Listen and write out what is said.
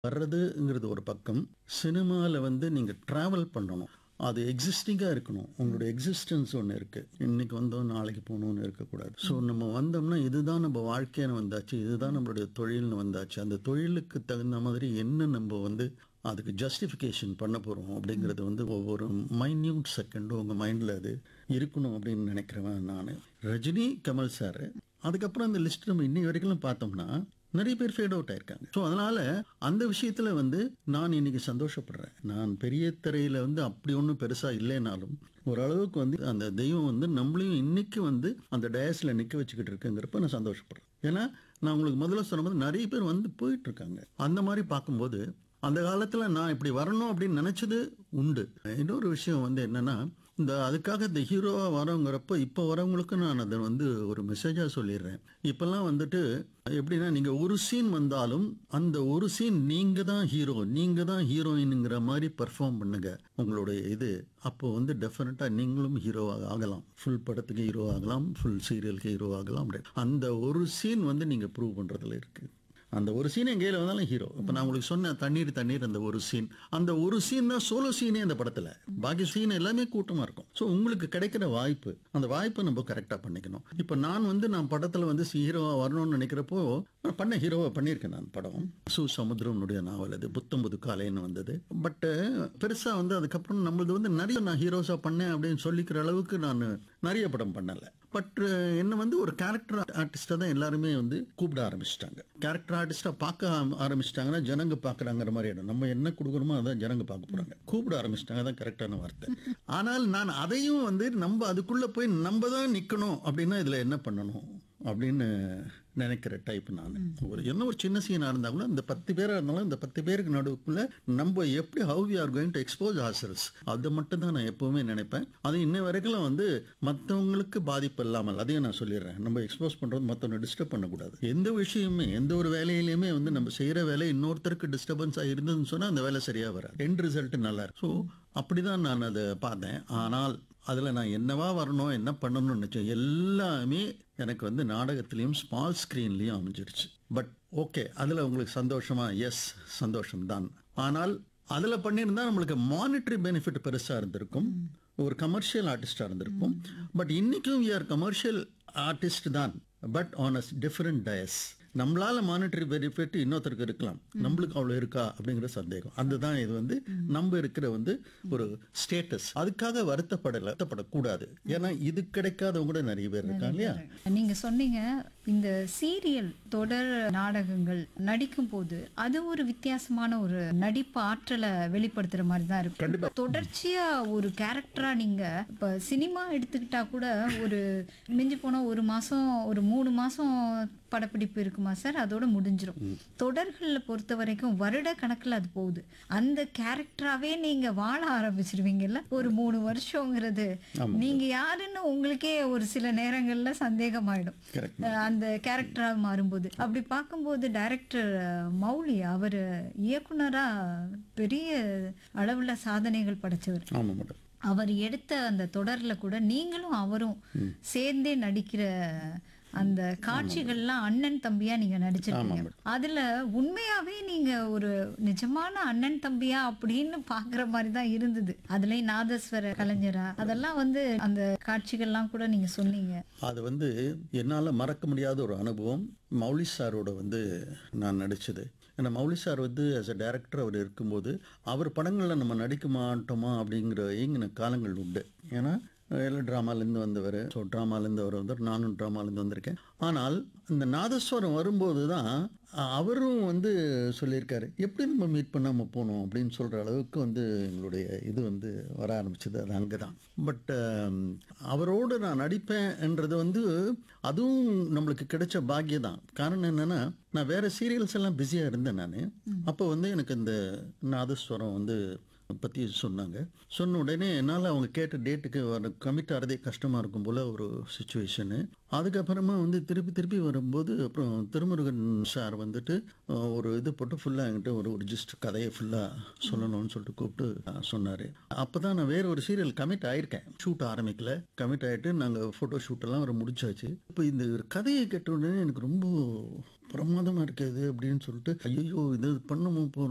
வர்றதுங்கிறது ஒரு பக்கம் சினிமாவில் வந்து நீங்கள் ட்ராவல் பண்ணணும் அது எக்ஸிஸ்டிங்காக இருக்கணும் உங்களோட எக்ஸிஸ்டன்ஸ் ஒன்று இருக்குது இன்னைக்கு வந்தோம் நாளைக்கு போகணும்னு இருக்கக்கூடாது ஸோ நம்ம வந்தோம்னா இதுதான் நம்ம வாழ்க்கைன்னு வந்தாச்சு இதுதான் நம்மளுடைய தொழில்னு வந்தாச்சு அந்த தொழிலுக்கு தகுந்த மாதிரி என்ன நம்ம வந்து அதுக்கு ஜஸ்டிஃபிகேஷன் பண்ண போகிறோம் அப்படிங்கிறது வந்து ஒவ்வொரு மைன்யூட் செகண்டும் உங்கள் மைண்டில் அது இருக்கணும் அப்படின்னு நினைக்கிறவன் நான் ரஜினி கமல் சார் அதுக்கப்புறம் அந்த லிஸ்ட் நம்ம இன்னி வரைக்கும் பார்த்தோம்னா நிறைய பேர் ஃபேட் அவுட் ஆயிருக்காங்க ஸோ அதனால அந்த விஷயத்துல வந்து நான் இன்னைக்கு சந்தோஷப்படுறேன் நான் பெரிய திரையில வந்து அப்படி ஒன்றும் பெருசா இல்லைனாலும் ஓரளவுக்கு வந்து அந்த தெய்வம் வந்து நம்மளையும் இன்னைக்கு வந்து அந்த டயஸ்ல நிக்க வச்சுக்கிட்டு இருக்குங்கிறப்ப நான் சந்தோஷப்படுறேன் ஏன்னா நான் உங்களுக்கு முதல்ல சொன்ன மாதிரி நிறைய பேர் வந்து போயிட்டு இருக்காங்க அந்த மாதிரி பார்க்கும்போது அந்த காலத்துல நான் இப்படி வரணும் அப்படின்னு நினைச்சது உண்டு இன்னொரு விஷயம் வந்து என்னன்னா இந்த அதுக்காக இந்த ஹீரோவா வரவங்கிறப்ப இப்போ வரவங்களுக்கு நான் அதை வந்து ஒரு மெசேஜா சொல்லிடுறேன் இப்பெல்லாம் வந்துட்டு எப்படின்னா நீங்க ஒரு சீன் வந்தாலும் அந்த ஒரு சீன் நீங்க தான் ஹீரோ நீங்க தான் ஹீரோயினுங்கிற மாதிரி பெர்ஃபார்ம் பண்ணுங்க உங்களுடைய இது அப்போ வந்து டெஃபினட்டா நீங்களும் ஹீரோவாக ஆகலாம் ஃபுல் படத்துக்கு ஹீரோ ஆகலாம் ஃபுல் சீரியலுக்கு ஹீரோ ஆகலாம் அப்படி அந்த ஒரு சீன் வந்து நீங்க ப்ரூவ் பண்றதுல இருக்கு அந்த ஒரு சீன் என் கையில் வந்தாலும் ஹீரோ இப்போ நான் உங்களுக்கு சொன்ன தண்ணீர் தண்ணீர் அந்த ஒரு சீன் அந்த ஒரு சீன் தான் சோலோ சீனே அந்த படத்தில் பாக்கி சீன் எல்லாமே கூட்டமாக இருக்கும் ஸோ உங்களுக்கு கிடைக்கிற வாய்ப்பு அந்த வாய்ப்பை நம்ம கரெக்டாக பண்ணிக்கணும் இப்போ நான் வந்து நான் படத்தில் வந்து ஹீரோவாக வரணும்னு நினைக்கிறப்போ நான் பண்ண ஹீரோவை பண்ணியிருக்கேன் நான் படம் சு சமுத்திரனுடைய நாவல் அது புத்தம்புது காலைன்னு வந்தது பட் பெருசாக வந்து அதுக்கப்புறம் நம்மளது வந்து நிறைய நான் ஹீரோஸாக பண்ணேன் அப்படின்னு சொல்லிக்கிற அளவுக்கு நான் நிறைய படம் பண்ணலை பட் என்ன வந்து ஒரு கேரக்டர் ஆர்டிஸ்டாக தான் எல்லாருமே வந்து கூப்பிட ஆரம்பிச்சிட்டாங்க கேரக்டர் ஆர்டிஸ்டாக பார்க்க ஆரம்பிச்சிட்டாங்கன்னா ஜனங்க பார்க்குறாங்கிற மாதிரி இடம் நம்ம என்ன கொடுக்குறோமோ அதான் ஜனங்க பார்க்க போகிறாங்க கூப்பிட ஆரம்பிச்சிட்டாங்க தான் கரெக்டான வார்த்தை ஆனால் நான் அதையும் வந்து நம்ம அதுக்குள்ளே போய் நம்ம தான் நிற்கணும் அப்படின்னா இதில் என்ன பண்ணணும் அப்படின்னு நினைக்கிற டைப் நான் ஒரு என்ன ஒரு சின்ன சீனாக இருந்தால் கூட இந்த பத்து பேராக இருந்தாலும் இந்த பத்து பேருக்கு நடுவுக்குள்ள நம்ம எப்படி how we are going to expose ourselves அதை மட்டும் தான் நான் எப்பவுமே நினைப்பேன் அது இன்ன வரைக்கும் வந்து மற்றவங்களுக்கு பாதிப்பு இல்லாமல் அதையும் நான் சொல்லிடுறேன் நம்ம எக்ஸ்போஸ் பண்ணுறது மற்றவங்க டிஸ்டர்ப் பண்ணக்கூடாது எந்த விஷயமே எந்த ஒரு வேலையிலையுமே வந்து நம்ம செய்கிற வேலை இன்னொருத்தருக்கு டிஸ்டர்பன்ஸாக இருந்ததுன்னு சொன்னால் அந்த வேலை சரியாக வராது எண்ட் ரிசல்ட் நல்லா இருக்கும் ஸோ அப்படிதான் நான் அதை பார்த்தேன் ஆனால் அதில் நான் என்னவா வரணும் என்ன பண்ணணும்னு நினச்சேன் எல்லாமே எனக்கு வந்து நாடகத்திலையும் ஸ்மால் ஸ்க்ரீன்லேயும் அமைஞ்சிருச்சு பட் ஓகே அதில் உங்களுக்கு சந்தோஷமா எஸ் சந்தோஷம் தான் ஆனால் அதில் பண்ணியிருந்தா நம்மளுக்கு மானிட்டரி பெனிஃபிட் பெருசாக இருந்திருக்கும் ஒரு கமர்ஷியல் ஆர்டிஸ்டாக இருந்திருக்கும் பட் இன்னைக்கும் வி ஆர் கமர்ஷியல் ஆர்டிஸ்ட் தான் but on a different days நம்மளால மானிட்டரி பெனிஃபிட் இன்னொருத்தருக்கு இருக்கலாம் நம்மளுக்கு அவ்வளோ இருக்கா அப்படிங்கிற சந்தேகம் அதுதான் இது வந்து நம்ம இருக்கிற வந்து ஒரு ஸ்டேட்டஸ் அதுக்காக வருத்தப்படலை வருத்தப்படக்கூடாது ஏன்னா இது கிடைக்காதவங்க கூட நிறைய பேர் இருக்காங்க இல்லையா நீங்க சொன்னீங்க இந்த சீரியல் தொடர் நாடகங்கள் நடிக்கும் போது அது ஒரு வித்தியாசமான ஒரு நடிப்பு ஆற்றலை வெளிப்படுத்துற மாதிரி தான் இருக்கும் தொடர்ச்சியா ஒரு கேரக்டரா நீங்க இப்ப சினிமா எடுத்துக்கிட்டா கூட ஒரு மிஞ்சி போனா ஒரு மாசம் ஒரு மூணு மாசம் படப்பிடிப்பு இருக்குமா சார் அதோட முடிஞ்சிரும் தொடர்கள்ல பொறுத்த வரைக்கும் வருட கணக்குல அது போகுது அந்த கேரக்டராவே நீங்க வாழ ஆரம்பிச்சிருவீங்கல்ல ஒரு மூணு வருஷங்கிறது நீங்க யாருன்னு உங்களுக்கே ஒரு சில நேரங்கள்ல சந்தேகமாயிடும் Correct. அஹ் அந்த கேரக்டரா மாறும்போது அப்படி பார்க்கும்போது டைரக்டர் மௌலி அவர் இயக்குனரா பெரிய அளவுல சாதனைகள் படைச்சவர் ஆமாம் மேடம் அவர் எடுத்த அந்த தொடர்ல கூட நீங்களும் அவரும் சேர்ந்தே நடிக்கிற அந்த காட்சிகள்லாம் அண்ணன் தம்பியா நீங்க நடிச்சிருக்கீங்க அதுல உண்மையாவே நீங்க ஒரு நிஜமான அண்ணன் தம்பியா அப்படின்னு பாக்குற மாதிரி தான் இருந்தது அதுலயும் நாதஸ்வர கலைஞரா அதெல்லாம் வந்து அந்த காட்சிகள்லாம் கூட நீங்க சொன்னீங்க அது வந்து என்னால் மறக்க முடியாத ஒரு அனுபவம் மௌலி சாரோட வந்து நான் நடித்தது ஏன்னா மௌலி சார் வந்து ஆஸ் அ டைரக்டர் அவர் இருக்கும்போது அவர் படங்களில் நம்ம நடிக்க மாட்டோமா அப்படிங்கிற ஏங்கின காலங்கள் உண்டு ஏன்னா எல்லாம் ட்ராமாலேருந்து வந்தவர் ஸோ ட்ராமாலேருந்து அவர் வந்தார் நானும் ட்ராமாலேருந்து வந்திருக்கேன் ஆனால் இந்த நாதஸ்வரம் வரும்போது தான் அவரும் வந்து சொல்லியிருக்காரு எப்படி நம்ம மீட் பண்ணாமல் போனோம் அப்படின்னு சொல்கிற அளவுக்கு வந்து எங்களுடைய இது வந்து வர ஆரம்பிச்சது அது அங்கே தான் பட் அவரோடு நான் நடிப்பேன்ன்றது வந்து அதுவும் நம்மளுக்கு கிடைச்ச பாக்கியம் தான் காரணம் என்னென்னா நான் வேறு சீரியல்ஸ் எல்லாம் பிஸியாக இருந்தேன் நான் அப்போ வந்து எனக்கு இந்த நாதஸ்வரம் வந்து பற்றி சொன்னாங்க சொன்ன உடனே என்னால் அவங்க கேட்ட டேட்டுக்கு வர கமிட் ஆகிறதே கஷ்டமாக இருக்கும் போல் ஒரு சுச்சுவேஷனு அதுக்கப்புறமா வந்து திருப்பி திருப்பி வரும்போது அப்புறம் திருமுருகன் சார் வந்துட்டு அஹ், ஒரு இது போட்டு ஃபுல்லாக என்கிட்ட ஒரு ஒரு ஜஸ்ட் கதையை ஃபுல்லாக சொல்லணும்னு சொல்லிட்டு கூப்பிட்டு அஹ், சொன்னார் அப்போ தான் நான் வேற ஒரு சீரியல் கமிட் ஆயிருக்கேன் ஷூட் ஆரம்பிக்கல கமிட் ஆகிட்டு நாங்கள் ஃபோட்டோ ஷூட்டெல்லாம் வர முடிச்சாச்சு இப்போ இந்த ஒரு கதையை கேட்ட உடனே எனக்கு ரொம்ப பிரமாதமாக இருக்குது அப்படின்னு சொல்லிட்டு ஐயோ இது பண்ணணும் போ